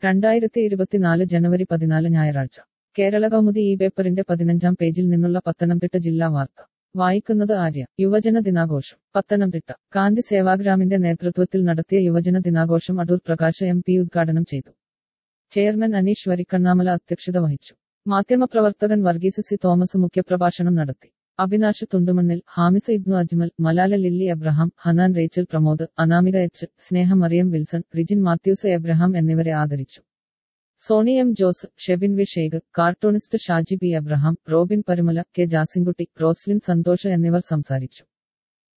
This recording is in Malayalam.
രണ്ടായിരത്തി ഇരുപത്തിനാല് ജനുവരി പതിനാല് ഞായറാഴ്ച കേരള കൗമുദി ഈ പേപ്പറിന്റെ പതിനഞ്ചാം പേജിൽ നിന്നുള്ള പത്തനംതിട്ട ജില്ലാ വാർത്ത വായിക്കുന്നത് ആര്യ യുവജന ദിനാഘോഷം പത്തനംതിട്ട ഗാന്ധി സേവാഗ്രാമിന്റെ നേതൃത്വത്തിൽ നടത്തിയ യുവജന ദിനാഘോഷം അടൂർ പ്രകാശ് എം പി ഉദ്ഘാടനം ചെയ്തു ചെയർമാൻ അനീഷ് വരിക്കണ്ണാമല അധ്യക്ഷത വഹിച്ചു മാധ്യമപ്രവർത്തകൻ വർഗീസ് സി തോമസ് മുഖ്യപ്രഭാഷണം നടത്തി അവിനാഷ് തുണ്ടുമണ്ണിൽ ഹാമിസ ഇബ്നു അജ്മൽ മലാല ലില്ലി എബ്രഹാം ഹനാൻ റേച്ചൽ പ്രമോദ് അനാമിക എച്ച് സ്നേഹ മറിയം വിൽസൺ റിജിൻ മാത്യൂസ് എബ്രഹാം എന്നിവരെ ആദരിച്ചു Sony M Jose Shebin V Sheikh cartoonist Shaji B Abraham Robin Parumala K Jasinkutty Roslin Santhosh എന്നിവർ സംസാരിച്ചു